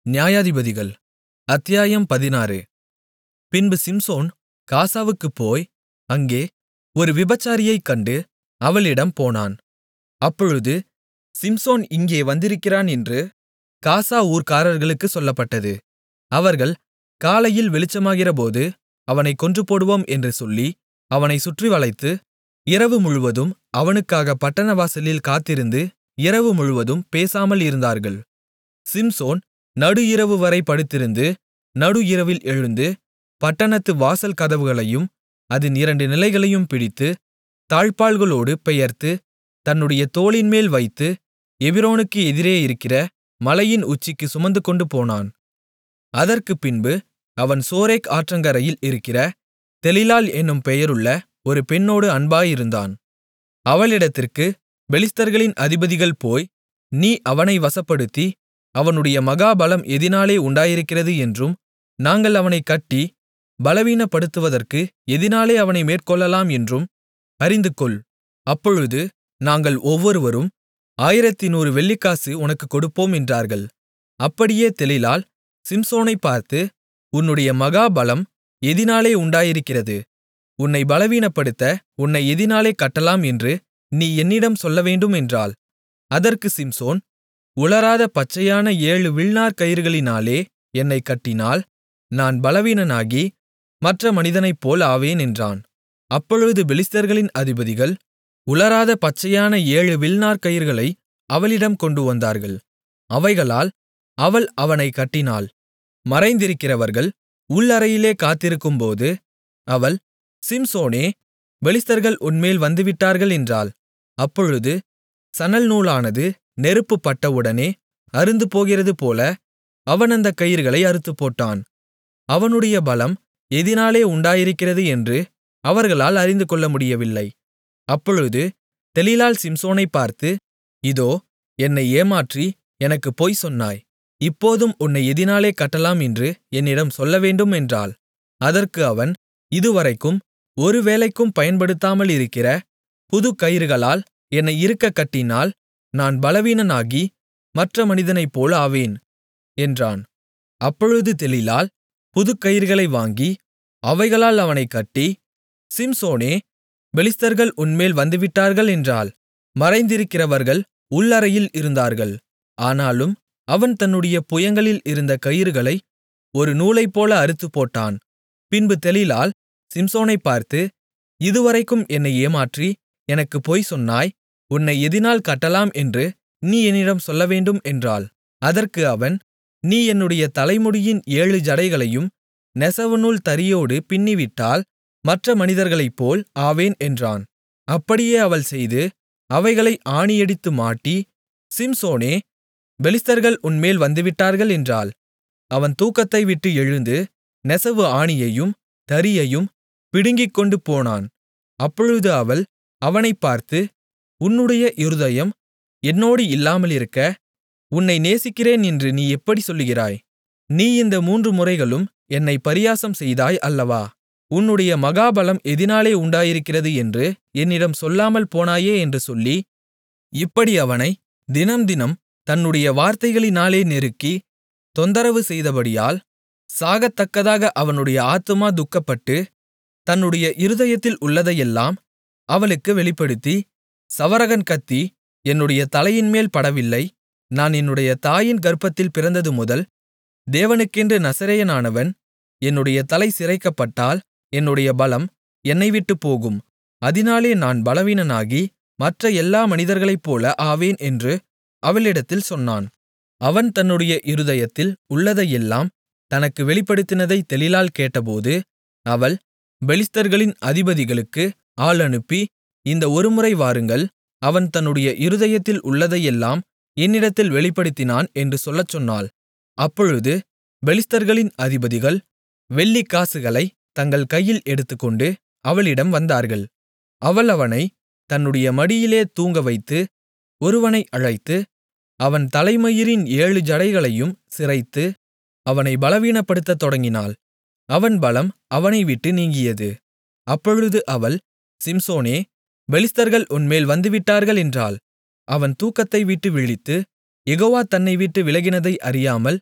நியாயாதிபதிகள் அத்தியாயம் பதினாறு பின்பு சிம்சோன் காசாவுக்குப் போய் அங்கே ஒரு விபச்சாரியைக் கண்டு அவளிடம் போனான் அப்பொழுது சிம்சோன் இங்கே வந்திருக்கிறான் என்று காசா ஊர்க்காரர்களுக்குச் சொல்லப்பட்டது அவர்கள் காலையில் வெளிச்சமாகிறபோது அவனைக் கொன்றுபோடுவோம் என்று சொல்லி அவனைச் சுற்றிவளைத்து இரவு முழுவதும் அவனுக்காகப் பட்டணவாசலில் காத்திருந்து இரவு முழுவதும் பேசாமல் இருந்தார்கள் சிம்சோன் நடு இரவுவரை படுத்திருந்து நடு இரவில் எழுந்து பட்டணத்து வாசல் கதவுகளையும் அதின் இரண்டு நிலைகளையும் பிடித்து தாழ்ப்பாள்களோடு பெயர்த்து தன்னுடைய தோளின்மேல் வைத்து எபிரோனுக்கு எதிரே இருக்கிற மலையின் உச்சிக்குச் சுமந்துகொண்டு போனான் அதற்குப்பின்பு அவன் சோரேக் ஆற்றங்கரையில் இருக்கிற தெலீலாள் என்னும் பெயருள்ள ஒரு பெண்ணோடு அன்பாயிருந்தான் அவளிடத்திற்குப் பெலிஸ்தர்களின் அதிபதிகள் போய் நீ அவனை வசப்படுத்தி அவனுடைய மகா பலம் எதினாலே உண்டாயிருக்கிறது என்றும் நாங்கள் அவனைக் கட்டி பலவீனப்படுத்துவதற்கு எதினாலே அவனை மேற்கொள்ளலாம் என்றும் அறிந்துகொள் அப்பொழுது நாங்கள் ஒவ்வொருவரும் ஆயிரத்துநூறு வெள்ளிக்காசு உனக்குக் கொடுப்போம் என்றார்கள் அப்படியே தெலீலாள் சிம்சோனைப் பார்த்து உன்னுடைய மகா பலம் எதினாலே உண்டாயிருக்கிறது உன்னை பலவீனப்படுத்த உன்னை எதினாலே கட்டலாம் என்று நீ என்னிடம் சொல்லவேண்டும் என்றாள் அதற்கு சிம்சோன் உலராத பச்சையான ஏழு வில்நார்க் கயிறுகளினாலே என்னைக் கட்டினால் நான் பலவீனனாகி மற்ற மனிதனைப்போல் ஆவேன் என்றான் அப்பொழுது பெலிஸ்தர்களின் அதிபதிகள் உலராத பச்சையான ஏழு வில்நார்க் கயிறுகளை அவளிடம் கொண்டுவந்தார்கள் அவைகளால் அவள் அவனைக் கட்டினாள் மறைந்திருக்கிறவர்கள் உள் அறையிலே காத்திருக்கும்போது அவள் சிம்சோனே பெலிஸ்தர்கள் உன்மேல் வந்துவிட்டார்கள் என்றாள் அப்பொழுது சணல் நூலானது நெருப்பு பட்டவுடனே அறுந்துபோகிறதுபோல அவன் அந்தக் கயிறுகளை அறுத்துப்போட்டான் அவனுடைய பலம் எதினாலே உண்டாயிருக்கிறது என்று அவர்களால் அறிந்துகொள்ள முடியவில்லை அப்பொழுது தெலீலாள் சிம்சோனைப் பார்த்து இதோ என்னை ஏமாற்றி எனக்குப் பொய் சொன்னாய் இப்போதும் உன்னை எதினாலே கட்டலாம் என்று என்னிடம் சொல்லவேண்டும் என்றாள் அதற்கு அவன் இதுவரைக்கும் ஒரு வேலைக்கும் பயன்படுத்தாமலிருக்கிற புதுக் கயிறுகளால் என்னை இறுகக் கட்டினால் நான் பலவீனனாகி மற்ற மனிதனைப்போல் ஆவேன் என்றான் அப்பொழுது தெலீலாள் புதுக்கயிறுகளை வாங்கி அவைகளால் அவனைக் கட்டி சிம்சோனே பெலிஸ்தர்கள் உன்மேல் வந்துவிட்டார்கள் என்றாள் மறைந்திருக்கிறவர்கள் உள் அறையில் இருந்தார்கள் ஆனாலும் அவன் தன்னுடைய புயங்களில் இருந்த கயிறுகளை ஒரு நூலைப்போல அறுத்துப்போட்டான் பின்பு தெலீலாள் சிம்சோனைப் பார்த்து இதுவரைக்கும் என்னை ஏமாற்றி எனக்குப் பொய் சொன்னாய் உன்னை எதினால் கட்டலாம் என்று நீ என்னிடம் சொல்லவேண்டும் என்றாள் அதற்கு அவன் நீ என்னுடைய தலைமுடியின் ஏழு ஜடைகளையும் நெசவுநூல் தறியோடு பின்னிவிட்டால் மற்ற மனிதர்களைப்போல் ஆவேன் என்றான் அப்படியே அவள் செய்து அவைகளை ஆணியடித்து மாட்டி சிம்சோனே பெலிஸ்தர்கள் உன்மேல் வந்துவிட்டார்கள் என்றாள் அவன் தூக்கத்தை விட்டு எழுந்து நெசவு ஆணியையும் தறியையும் பிடுங்கிக்கொண்டு போனான் அப்பொழுது அவள் அவனைப் பார்த்து உன்னுடைய இருதயம் என்னோடு இல்லாமலிருக்க உன்னை நேசிக்கிறேன் என்று நீ எப்படி சொல்லுகிறாய் நீ இந்த மூன்று முறைகளும் என்னை பரியாசம் செய்தாய் அல்லவா உன்னுடைய மகாபலம் எதினாலே உண்டாயிருக்கிறது என்று என்னிடம் சொல்லாமல் போனாயே என்று சொல்லி இப்படி அவனை தினம்தினம் தன்னுடைய வார்த்தைகளினாலே நெருக்கி தொந்தரவு செய்தபடியால் சாகத்தக்கதாக அவனுடைய ஆத்துமா துக்கப்பட்டு தன்னுடைய இருதயத்தில் உள்ளதையெல்லாம் அவளுக்கு வெளிப்படுத்தி சவரகன் கத்தி என்னுடைய தலையின்மேல் படவில்லை நான் என்னுடைய தாயின் கர்ப்பத்தில் பிறந்தது முதல் தேவனுக்கென்று நசரேயனானவன் என்னுடைய தலை சிரைக்கப்பட்டால் என்னுடைய பலம் என்னை விட்டுப் போகும் அதினாலே நான் பலவீனனாகி மற்ற எல்லா மனிதர்களைப்போல ஆவேன் என்று அவளிடத்தில் சொன்னான் அவன் தன்னுடைய இருதயத்தில் உள்ளதையெல்லாம் தனக்கு வெளிப்படுத்தினதை தெலீலாள் கேட்டபோது அவள் பெலிஸ்தர்களின் அதிபதிகளுக்கு ஆள் அனுப்பி இந்த ஒருமுறை வாருங்கள் அவன் தன்னுடைய இருதயத்தில் உள்ளதையெல்லாம் என்னிடத்தில் வெளிப்படுத்தினான் என்று சொல்லச் சொன்னாள் அப்பொழுது பெலிஸ்தர்களின் அதிபதிகள் வெள்ளிக் காசுகளைத் தங்கள் கையில் எடுத்துக்கொண்டு அவளிடம் வந்தார்கள் அவள் அவனை தன்னுடைய மடியிலே தூங்கவைத்து ஒருவனை அழைத்து அவன் தலைமயிரின் ஏழு ஜடைகளையும் சிரைத்து அவனை பலவீனப்படுத்தத் தொடங்கினாள் அவன் பலம் அவனை விட்டு நீங்கியது அப்பொழுது அவள் சிம்சோனே பெலிஸ்தர்கள் உன்மேல் வந்துவிட்டார்கள் என்றாள் அவன் தூக்கத்தை விட்டு விழித்து யெகோவா தன்னை விட்டு விலகினதை அறியாமல்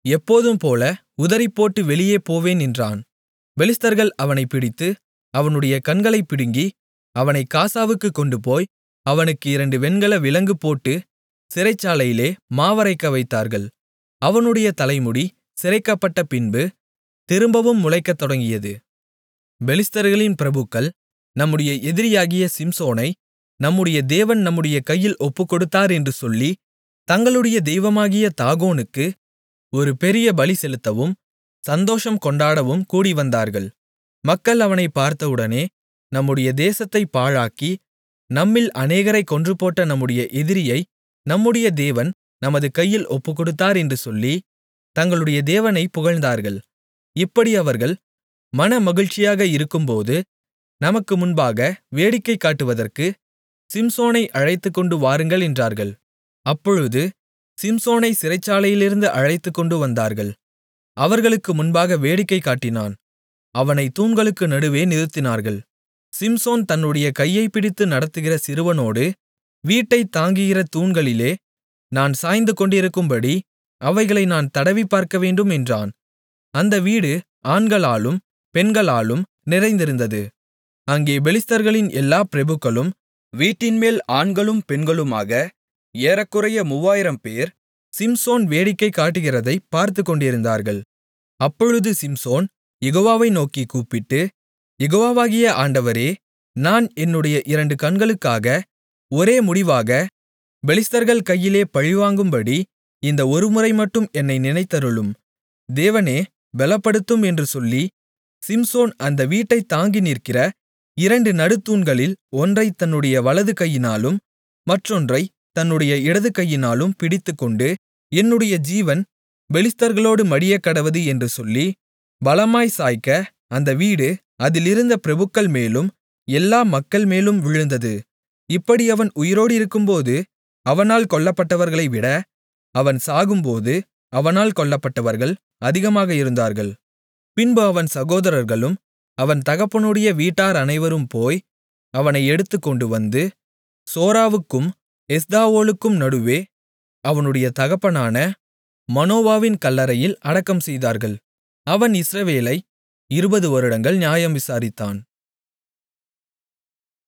எப்போதும்போல உதறிப்போட்டு வெளியே போவேன் என்றான் பெலிஸ்தர்கள் அவனைப் பிடித்து அவனுடைய கண்களைப் பிடுங்கி அவனைக் காசாவுக்குக் கொண்டுபோய் அவனுக்கு இரண்டு வெண்கல விலங்கு போட்டு சிறைச்சாலையிலே மாவரைக்க வைத்தார்கள் அவனுடைய தலைமுடி சிரைக்கப்பட்ட பின்பு திரும்பவும் முளைக்கத் தொடங்கியது பெலிஸ்தர்களின் பிரபுக்கள் நம்முடைய எதிரியாகிய சிம்சோனை நம்முடைய தேவன் நம்முடைய கையில் ஒப்புக்கொடுத்தார் என்று சொல்லி தங்களுடைய தெய்வமாகிய தாகோனுக்கு ஒரு பெரிய பலி செலுத்தவும் சந்தோஷம் கொண்டாடவும் கூடிவந்தார்கள் மக்கள் அவனைப் பார்த்தவுடனே நம்முடைய தேசத்தைப் பாழாக்கி நம்மில் அநேகரைக் கொன்றுபோட்ட நம்முடைய எதிரியை நம்முடைய தேவன் நமது கையில் ஒப்புக்கொடுத்தார் என்று சொல்லி தங்களுடைய தேவனைப் புகழ்ந்தார்கள் இப்படி அவர்கள் மனமகிழ்ச்சியாக இருக்கும்போது நமக்கு முன்பாக வேடிக்கை காட்டுவதற்கு சிம்சோனை அழைத்துக்கொண்டு வாருங்கள் என்றார்கள் அப்பொழுது சிம்சோனை சிறைச்சாலையிலிருந்து அழைத்துக்கொண்டு வந்தார்கள் அவர்களுக்கு முன்பாக வேடிக்கை காட்டினான் அவனை தூண்களுக்கு நடுவே நிறுத்தினார்கள் சிம்சோன் தன்னுடைய கையைப் பிடித்து நடத்துகிற சிறுவனோடு வீட்டைத் தாங்குகிற தூண்களிலே நான் சாய்ந்து கொண்டிருக்கும்படி அவைகளை நான் தடவிப் பார்க்கவேண்டும் என்றான் அந்த வீடு ஆண்களாலும் பெண்களாலும் நிறைந்திருந்தது அங்கே பெலிஸ்தர்களின் எல்லா பிரபுக்களும் வீட்டின்மேல் ஆண்களும் பெண்களுமாக ஏறக்குறைய மூவாயிரம் பேர் சிம்சோன் வேடிக்கை காட்டுகிறதைப் பார்த்துக்கொண்டிருந்தார்கள் அப்பொழுது சிம்சோன் யெகோவாவை நோக்கிக் கூப்பிட்டு யெகோவாவாகிய ஆண்டவரே நான் என்னுடைய இரண்டு கண்களுக்காக ஒரே முடிவாக பெலிஸ்தர்கள் கையிலே பழிவாங்கும்படி இந்த ஒருமுறை மட்டும் என்னை நினைத்தருளும் தேவனே பெலப்படுத்தும் என்று சொல்லி சிம்சோன் அந்த வீட்டைத் தாங்கி நிற்கிற இரண்டு நடுத்தூண்களில் ஒன்றைத் தன்னுடைய வலது கையினாலும் மற்றொன்றைத் தன்னுடைய இடது கையினாலும் பிடித்துக்கொண்டு என்னுடைய ஜீவன் பெலிஸ்தர்களோடு மடியக்கடவது என்று சொல்லி பலமாய் சாய்க்க அந்த வீடு அதிலிருந்த பிரபுக்கள் மேலும் எல்லா மக்கள் மேலும் விழுந்தது இப்படி அவன் உயிரோடிருக்கும்போது அவனால் கொல்லப்பட்டவர்களைவிட அவன் சாகும்போது அவனால் கொல்லப்பட்டவர்கள் அதிகமாக இருந்தார்கள் பின்பு அவன் சகோதரர்களும் அவன் தகப்பனுடைய வீட்டார் அனைவரும் போய் அவனை எடுத்துக்கொண்டு வந்து சோராவுக்கும் எஸ்தாவோலுக்கும் நடுவே அவனுடைய தகப்பனான மனோவாவின் கல்லறையில் அடக்கம் செய்தார்கள் அவன் இஸ்ரவேலை இருபது வருடங்கள் நியாயம் விசாரித்தான்